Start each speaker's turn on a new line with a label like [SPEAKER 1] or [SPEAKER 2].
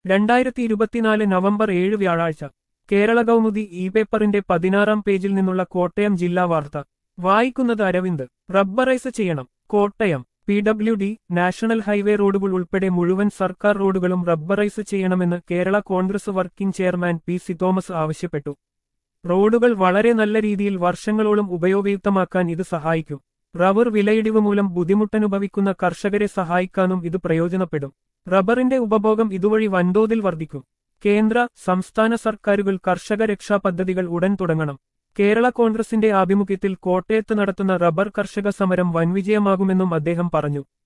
[SPEAKER 1] രണ്ടായിരത്തി ഇരുപത്തിനാല് നവംബർ ഏഴ് വ്യാഴാഴ്ച കേരള കൗമുദി ഇ പേപ്പറിന്റെ പതിനാറാം പേജിൽ നിന്നുള്ള കോട്ടയം ജില്ലാ വാർത്ത വായിക്കുന്നത് അരവിന്ദ് റബ്ബറൈസ് ചെയ്യണം Kottayam P W D national highway റോഡുകൾ ഉൾപ്പെടെ മുഴുവൻ സർക്കാർ റോഡുകളും റബ്ബറൈസ് ചെയ്യണമെന്ന് Kerala Congress working chairman P C Thomas ആവശ്യപ്പെട്ടു റോഡുകൾ വളരെ നല്ല രീതിയിൽ വർഷങ്ങളോളം ഉപയോഗയുക്തമാക്കാൻ ഇത് സഹായിക്കും റബ്ബർ വിലയിടിവ് മൂലം ബുദ്ധിമുട്ടനുഭവിക്കുന്ന കർഷകരെ സഹായിക്കാനും ഇത് പ്രയോജനപ്പെടും റബ്ബറിന്റെ ഉപഭോഗം ഇതുവഴി വൻതോതിൽ വർദ്ധിക്കും കേന്ദ്ര സംസ്ഥാന സർക്കാരുകൾ കർഷക രക്ഷാ പദ്ധതികൾ ഉടൻ തുടങ്ങണം കേരള കോൺഗ്രസിന്റെ ആഭിമുഖ്യത്തിൽ കോട്ടയത്ത് നടത്തുന്ന റബ്ബർ കർഷക സമരം വൻവിജയമാകുമെന്നും അദ്ദേഹം പറഞ്ഞു